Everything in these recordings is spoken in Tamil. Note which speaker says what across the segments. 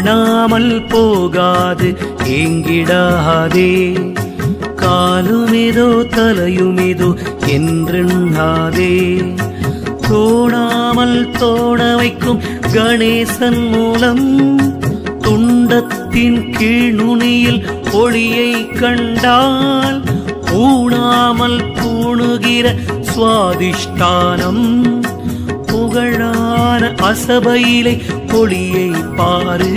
Speaker 1: காணாமல் போகாது ஏங்கிடாதே காலுமிதோ தலையுமிதோ என்றெண்ணாதே தோணாமல் தோண வைக்கும் கணேசன் மூலம் துண்டத்தின் கீழ் நுனியில் ஒளியை கண்டால் பூணாமல் பூணுகிற சுவாதிஷ்டானம் புகழான அசபையிலை ஒளியை பாரு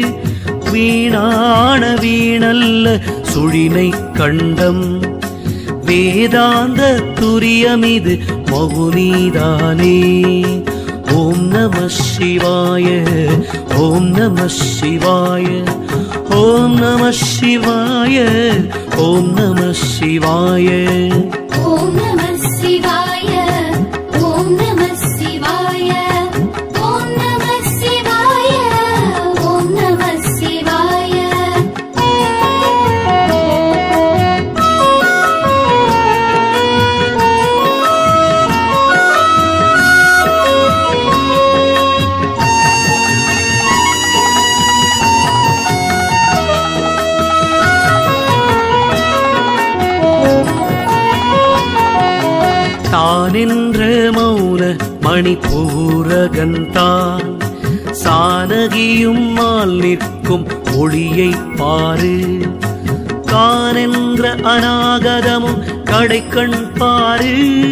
Speaker 1: வீணான வீணல்ல சுழினை கண்டம் வேதாந்த துரியமிது மகுனீதானே ஓம் நம சிவாய ஓம் நம சிவாய ஓம் நம சிவாய ஓம் நம சிவாய
Speaker 2: ஓம் நம சிவாய ஓம் நம சிவாய ஓம் நம சிவாய ஓம் நம சிவாய
Speaker 1: தானென்ற மௌன மணிப்பூரகன்தான் சானகியும் மால் நிற்கும் ஒளியை பாரு கானென்ற அநாகதமும் கடைக்கண் பாரு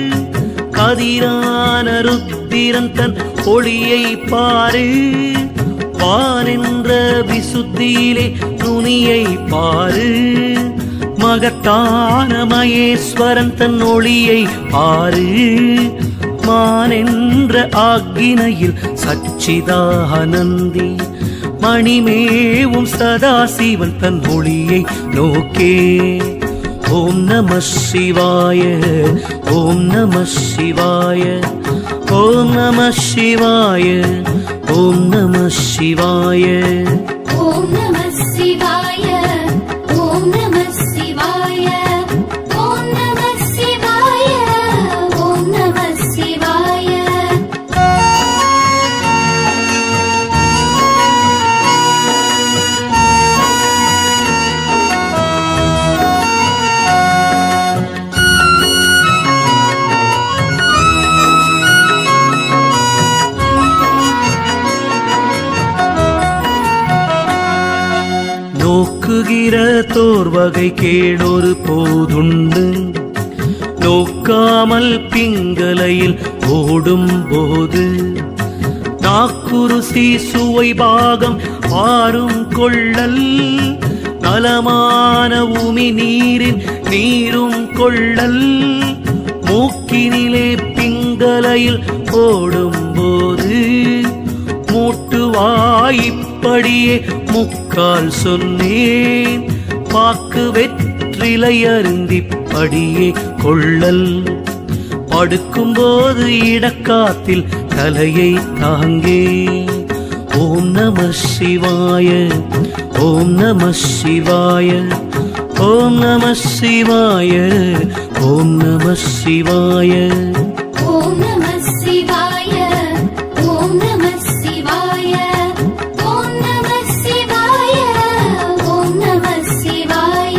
Speaker 1: கதிரான ருத்திரன் தன் ஒளியை பாரு வானென்ற விசுத்தியிலே நுனியை பாரு மகத்தான மகேஸ்வரன் தன் ஒளியை பாரு மானென்ற ஆக்கினையில் சச்சிதானந்தி மணிமேவும் சதாசிவன் தன் ஒளியை நோக்கே ஓம் நம சிவாய ஓம் நம சிவாய ஓம் நம சிவாய ஓம் நம சிவாய
Speaker 2: ஓம் நம சிவாய ஓம் நம சிவாய ஓம் நம சிவாய ஓம் நம சிவாய
Speaker 1: நோக்குகிற தோர்வகை கேடொரு போதுண்டு நோக்காமல் பிங்கலையில் ஓடும் போது நாக்குருசி சுவை பாகம் ஆறும் கொள்ளல் நலமான உமி நீரின் நீரும் கொள்ளல் மூக்கினிலே பிங்கலையில் ஓடும்போது மூட்டுவாய்ப்படியே முக்கால் சொன்னேன் பாக்கு வெற்றிலை அருந்திப்படியே கொள்ளல் படுக்கும்போது இடக்காத்தில் தலையை தாங்கே ஓம் நம சிவாய ஓம் நம சிவாய ஓம் நம சிவாய ஓம் நம சிவாய
Speaker 2: ஓம் நம சிவாய ஓம் நம சிவாய ஓம் நம சிவாய ஓம் நம சிவாய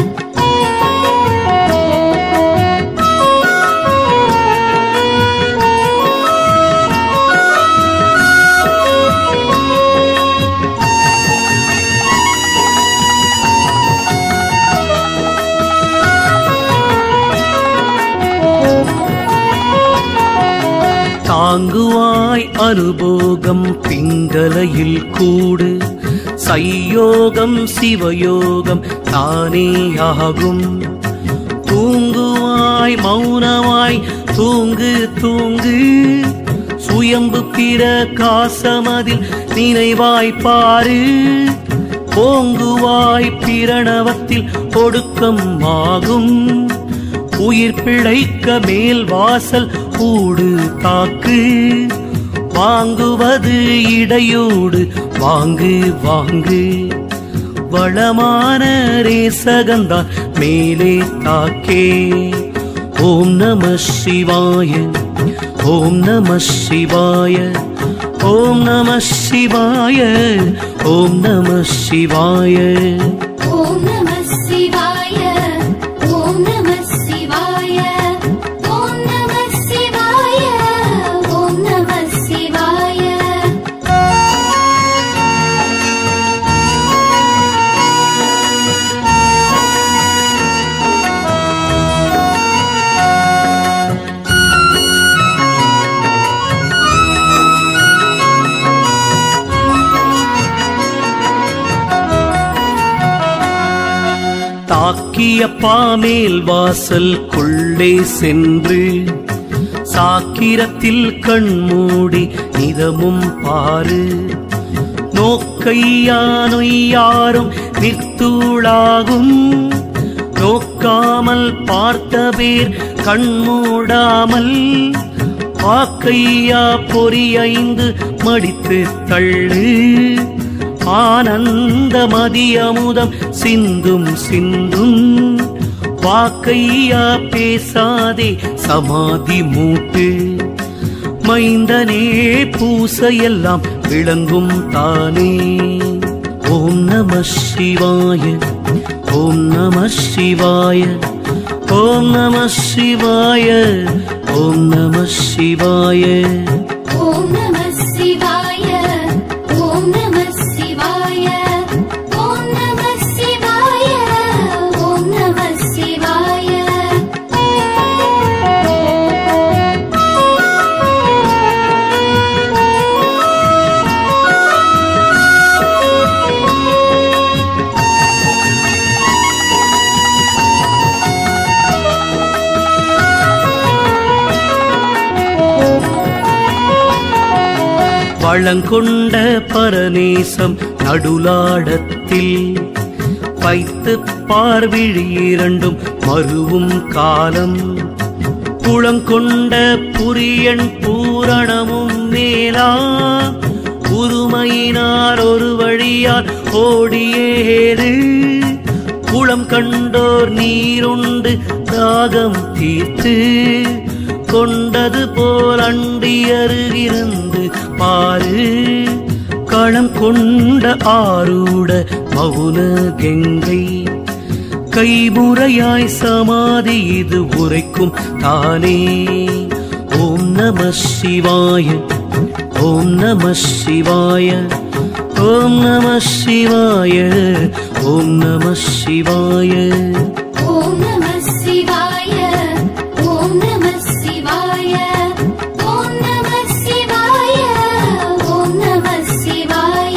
Speaker 1: தாங்குவாய் அனுபோகம் பிங்கலையில் கூடு சையோகம் சிவயோகம் தானேயாகும் தூங்குவாய் மௌனமாய் தூங்கு தூங்கு சுயம்பு பிற காசமதில் நினைவாய் பாரு ஓங்குவாய் பிரணவத்தில் ஒடுக்கம் ஆகும் உயிர் பிழைக்க மேல் வாசல் கூடு தாக்கு வாங்குவது இடையூடு வாங்கு வாங்கு வளமான ரேசகந்தான் மேலே தாக்கே ஓம் நம சிவாய ஓம் நம சிவாய ஓம் நம சிவாய ஓம் நம சிவாய
Speaker 2: ॐ नमः शिवाय ॐ नमः शिवाय ॐ नमः शिवाय ॐ नमः शिवाय
Speaker 1: தாக்கிய பாமேல் வாசல்குள்ளே சென்று சாக்கிரத்தில் கண்மூடி நிதமும் பாரு நோக்கையா நொய்யாரும் நிற்தூளாகும் நோக்காமல் பார்த்த பேர் கண்மூடாமல் ஆக்கையா பொறியைந்து மடித்து தள்ளு ஆனந்த மதியமுதம் சிந்தும் சிந்தும் வாக்கையா பேசாதே சமாதி மூட்டு மைந்தனே பூசையெல்லாம் விளங்கும் தானே ஓம் நம சிவாய ஓம் நம சிவாய ஓம் நம சிவாய ஓம் நம சிவாய
Speaker 2: ॐ नमः शिवाय ॐ नमः शिवाय ॐ नमः शिवाय ॐ नमः शिवाय
Speaker 1: வளங்கொண்ட பரநேசம் நடுலாடத்தில் வைத்து பார்விழி இரண்டும் மருவும் காலம் குளங்கொண்ட புரியன் பூரணமும் மேலா உருமையினார் ஒரு வழியார் ஓடியேறு குளம் கண்டோர் நீருண்டு தாகம் தீர்த்து கொண்டது போல் அண்டியருகிருந்து பாரு களம் கொண்ட ஆரூட மவுன கெங்கை கைமுறையாய் சமாதி இது உரைக்கும் தானே ஓம் நம சிவாய ஓம் நம சிவாய ஓம் நம சிவாய ஓம் நம சிவாய
Speaker 2: ॐ नमः शिवाय ॐ नमः शिवाय ॐ नमः शिवाय ॐ नमः शिवाय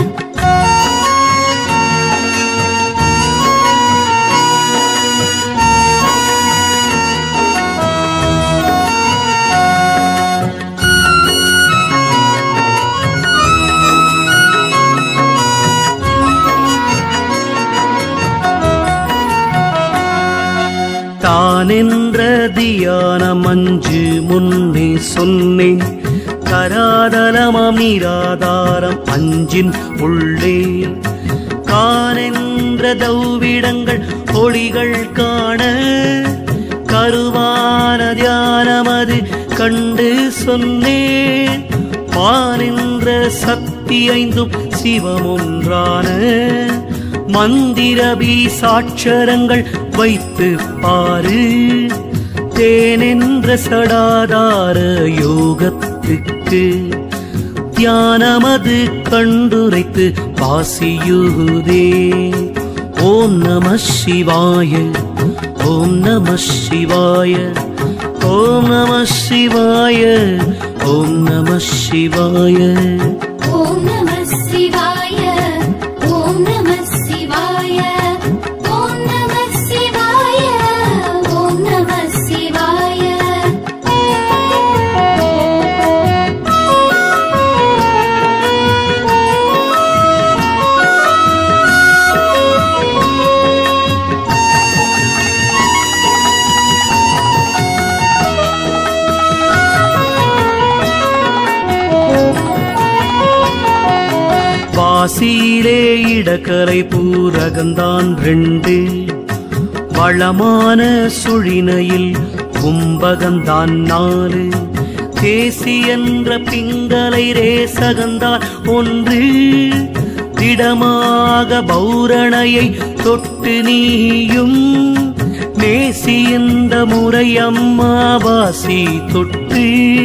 Speaker 1: தானென்ற தியானம் அஞ்சு முன்னே சொன்னேன் கராதலமாம் நீராதாரம் அஞ்சின் உள்ளே கானென்ற தௌவிடங்கள் ஒளிகள் காண கருவான தியானமது கண்டு சொன்னேன் பானென்ற சக்தி ஐந்தும் சிவமொன்றான மந்திரபி சாட்சரங்கள் வைத்து பாரு தேனென்ற சடாதார யோகத்துக்கு தியானமது கண்டுரைத்து வாசியுதே ஓம் நம சிவாய ஓம் நம சிவாய ஓம் நம சிவாய ஓம் நம சிவாய
Speaker 2: ॐ नमः शिवाय ॐ नमः शिवाय ॐ नमः शिवाय ॐ नमः शिवाय
Speaker 1: வாசியிலே இடக்கரை பூரகந்தான் ரெண்டு வளமான சுழினையில் கும்பகந்தான் நாலு தேசி என்ற பிங்களை ரேசகந்தால் ஒன்று திடமாக பௌரணையை தொட்டு நீயும் நேசி இந்த முறை அம்மாவாசி தொட்டு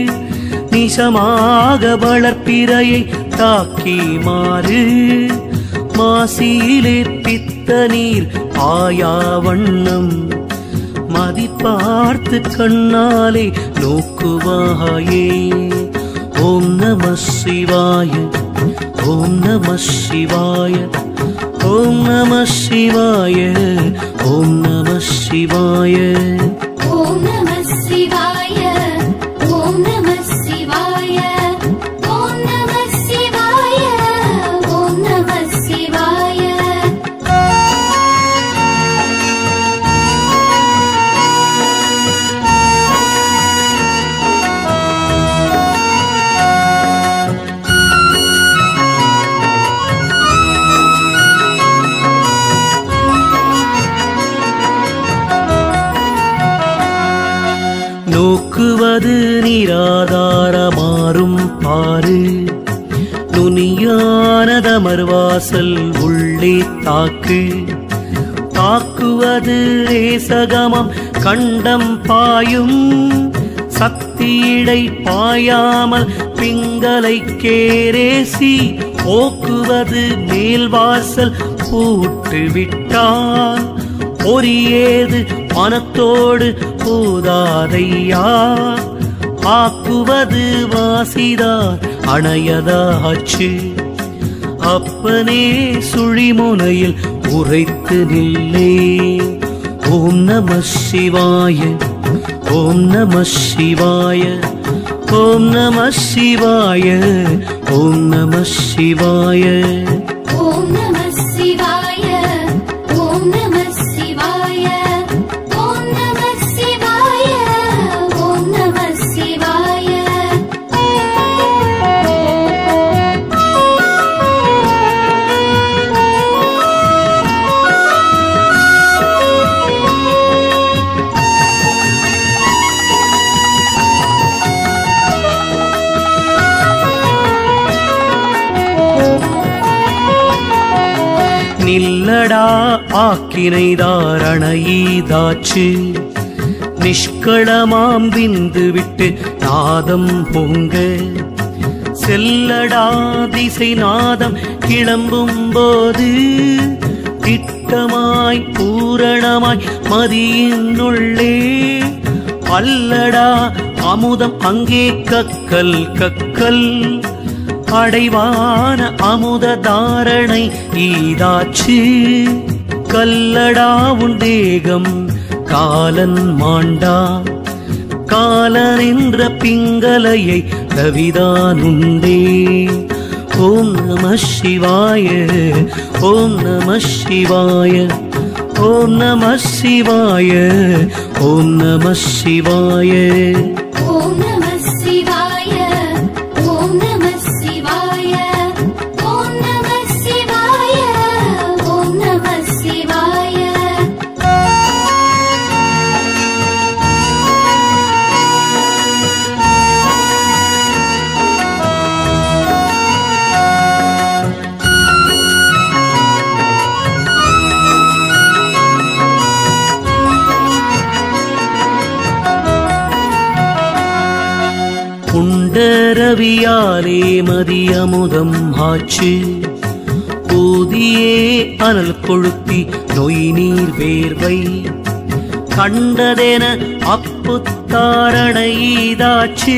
Speaker 1: நிசமாக வளர்ப்பிறையை தாக்கி மாறு மாசியிலே பித்த நீர் ஆயா வண்ணம் மதி பார்த்து கண்ணாலே நோக்குவாயே ஓம் நம சிவாய ஓம் நம சிவாய ஓம் நம சிவாய ஓம் நம சிவாய
Speaker 2: ॐ नमः शिवाय ॐ नमः शिवाय ॐ नमः शिवाय ॐ नमः शिवाय
Speaker 1: நோக்குவது நீராதாரமாறும் பாரு நுனியானதமர்வாசல் உள்ளே தாக்கு தாக்குவது ரேசகமம் கண்டம் பாயும் சக்தியிடை பாயாமல் பிங்களை கேரேசி போக்குவது மேல்வாசல் பூட்டு விட்டான் பொறியேது மனத்தோடு பூதாதையா ஆக்குவது வாசிதார் அணையதாச்சு அப்பனே சுழிமுனையில் உரைத்து நில்லே ஓம் நம சிவாய ஓம் நம சிவாய ஓம் நம சிவாய ஓம் நம சிவாய
Speaker 2: ॐ नमः शिवाय ॐ नमः शिवाय ॐ नमः शिवाय ॐ नमः शिवाय
Speaker 1: நில்லடா ஆக்கினைதாரணீதாச்சு நிஷ்களமாம் விந்து விட்டு நாதம் பொங்க செல்லடா திசை நாதம் கிளம்பும் போது திட்டமாய் பூரணமாய் மதியினுள்ளே அல்லடா அமுதம் அங்கே கக்கல் கக்கல் அடைவான அமுத தாரணை ஈதாச்சு கல்லடா உன் தேகம் காலன் மாண்டா காலன் என்ற பிங்கலையை ரவிதானுண்டே ஓம் நம சிவாய ஓம் நம சிவாய ஓம் நம சிவாய ஓம் நம சிவாய
Speaker 2: ॐ नमः शिवाय ॐ नमः शिवाय ॐ नमः शिवाय ॐ नमः शिवाय
Speaker 1: உண்டரவியாலே மதியமுதம் ஆச்சு ஊதியே அனல் கொளுத்தி நொய் நீர் வேர்வை கண்டதென அப்புத்தாரணீதாச்சு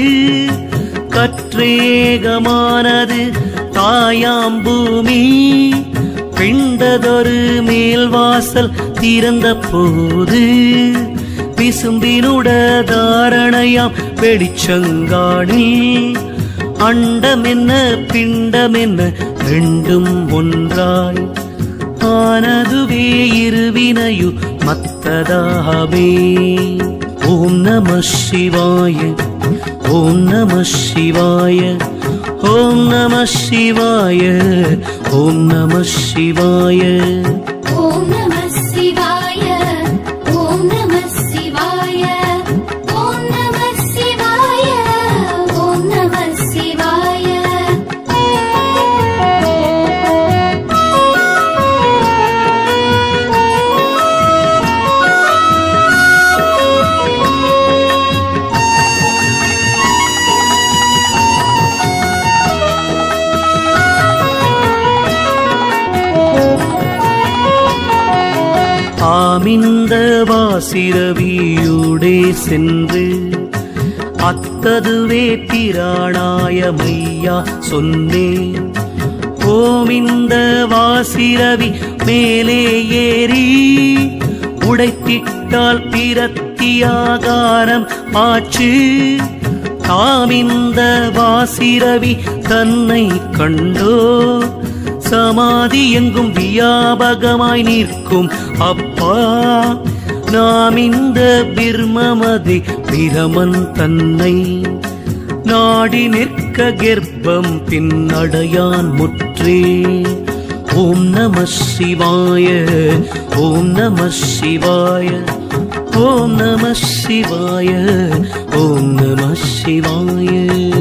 Speaker 1: கற்றேகமானது தாயாம் பூமி பிண்டதொரு மேல்வாசல் திறந்த போது விசும்பினுட தாரணையாம் வெளிச்சங்காடில் அண்டமென்ன பிண்டமென்ன ரெண்டும் ஒன்றாய் ஆனதுவே இருவினையு மத்ததாமே ஓம் நம சிவாய ஓம் நம சிவாய ஓம் நம சிவாய ஓம் நம சிவாய
Speaker 2: ॐ नमः शिवाय ॐ नमः शिवाय ॐ नमः शिवाय ॐ
Speaker 1: தாமிந்த வாசிரவியூடே சென்று அத்ததுவே பிராணாயமையா சொன்னேன் ஓமிந்த வாசிரவி மேலே ஏறி உடைத்திட்டால் பிரத்தியாகாரம் ஆச்சு தாமிந்த வாசிரவி தன்னை கண்டோ சமாதி எங்கும் வியாபகமாய் நிற்கும் அப்பா நாம் இந்த பிர்மமதி பிரமன் தன்னை நாடி நிற்க கர்ப்பம் பின்னடையான் முற்றே ஓம் நம சிவாய ஓம் நம சிவாய ஓம் நம சிவாய ஓம் நம சிவாய